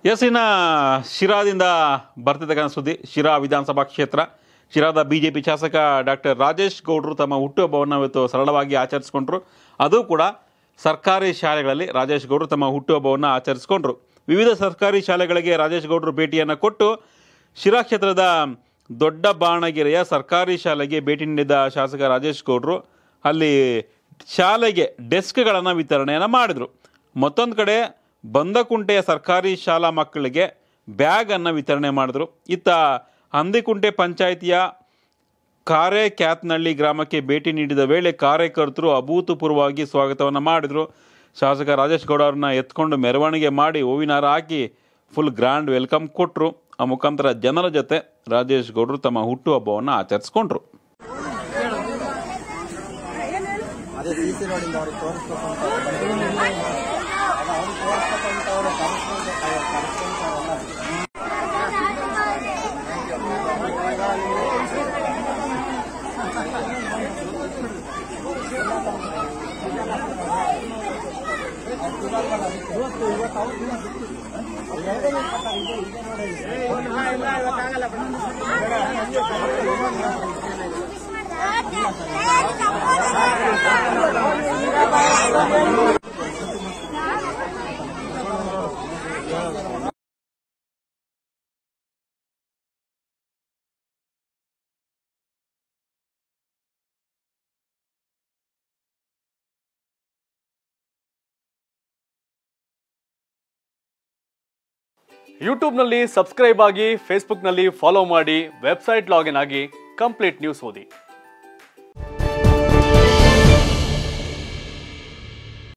S ಇನ್ನು ಶಿರಾದಿಂದ ಬರ್ತಿರ್ತಕ್ಕಂಥ ಸುದ್ದಿ ಶಿರಾ ವಿಧಾನಸಭಾ ಕ್ಷೇತ್ರ ಶಿರಾದ ಬಿ ಜೆ ಪಿ ಶಾಸಕ ಡಾಕ್ಟರ್ ರಾಜೇಶ್ ಗೌಡರು ತಮ್ಮ ಹುಟ್ಟುಹಬ್ಬವನ್ನು ಇವತ್ತು ಸರಳವಾಗಿ ಆಚರಿಸ್ಕೊಂಡ್ರು ಅದು ಕೂಡ ಸರ್ಕಾರಿ ಶಾಲೆಗಳಲ್ಲಿ ರಾಜೇಶ್ ಗೌಡರು ತಮ್ಮ ಹುಟ್ಟುಹಬ್ಬವನ್ನು ಆಚರಿಸ್ಕೊಂಡ್ರು ವಿವಿಧ ಸರ್ಕಾರಿ ಶಾಲೆಗಳಿಗೆ ರಾಜೇಶ್ ಗೌಡರು ಭೇಟಿಯನ್ನು ಕೊಟ್ಟು ಶಿರಾ ಕ್ಷೇತ್ರದ ದೊಡ್ಡ ಬಾಣಗೆರೆಯ ಸರ್ಕಾರಿ ಶಾಲೆಗೆ ಭೇಟಿ ನೀಡಿದ ಶಾಸಕ ರಾಜೇಶ್ ಗೌಡರು ಅಲ್ಲಿ ಶಾಲೆಗೆ ಡೆಸ್ಕ್ಗಳನ್ನು ವಿತರಣೆಯನ್ನು ಮಾಡಿದರು ಮತ್ತೊಂದು ಕಡೆ ಬಂದಕುಂಟೆಯ ಸರ್ಕಾರಿ ಶಾಲಾ ಮಕ್ಕಳಿಗೆ ಬ್ಯಾಗನ್ನು ವಿತರಣೆ ಮಾಡಿದ್ರು ಇತ್ತ ಹಂದಿಕುಂಟೆ ಪಂಚಾಯಿತಿಯ ಕಾರೆ ಕ್ಯಾತ್ನಳ್ಳಿ ಗ್ರಾಮಕ್ಕೆ ಭೇಟಿ ನೀಡಿದ ವೇಳೆ ಕಾರ್ಯಕರ್ತರು ಅಭೂತಪೂರ್ವವಾಗಿ ಸ್ವಾಗತವನ್ನು ಮಾಡಿದರು ಶಾಸಕ ರಾಜೇಶ್ ಗೌಡ ಅವ್ರನ್ನ ಎತ್ಕೊಂಡು ಮೆರವಣಿಗೆ ಮಾಡಿ ಹೂವಿನಾರ ಹಾಕಿ ಫುಲ್ ಗ್ರ್ಯಾಂಡ್ ವೆಲ್ಕಮ್ ಕೊಟ್ಟರು ಆ ಮುಖಾಂತರ ಜನರ ಜೊತೆ ರಾಜೇಶ್ ಗೌಡರು ತಮ್ಮ ಹುಟ್ಟುಹಬ್ಬವನ್ನು ಆಚರಿಸ್ಕೊಂಡ್ರು ಅದೇ ಸಿ ಸಿ ರೋಡಿಂದ ಅವ್ರಿಗೆ ತೋರಿಸ್ಬೇಕು ಅಂತ ಬಂದಿದ್ದೀನಿ. ಅದು ಅವ್ರಿಗೆ ತೋರಿಸ್ಬೇಕು ಅಂತ ಅವರು ಕರೆಸ್ಕೊಂಡು ಕರೆಸ್ಕೊಂಡು ಅವೆಲ್ಲ ಯೂಟ್ಯೂಬ್ನಲ್ಲಿ ಸಬ್ಸ್ಕ್ರೈಬ್ ಆಗಿ ಫೇಸ್ಬುಕ್ನಲ್ಲಿ ಫಾಲೋ ಮಾಡಿ ವೆಬ್ಸೈಟ್ ಲಾಗಿನ್ ಆಗಿ ಕಂಪ್ಲೀಟ್ ನ್ಯೂಸ್ ಓದಿ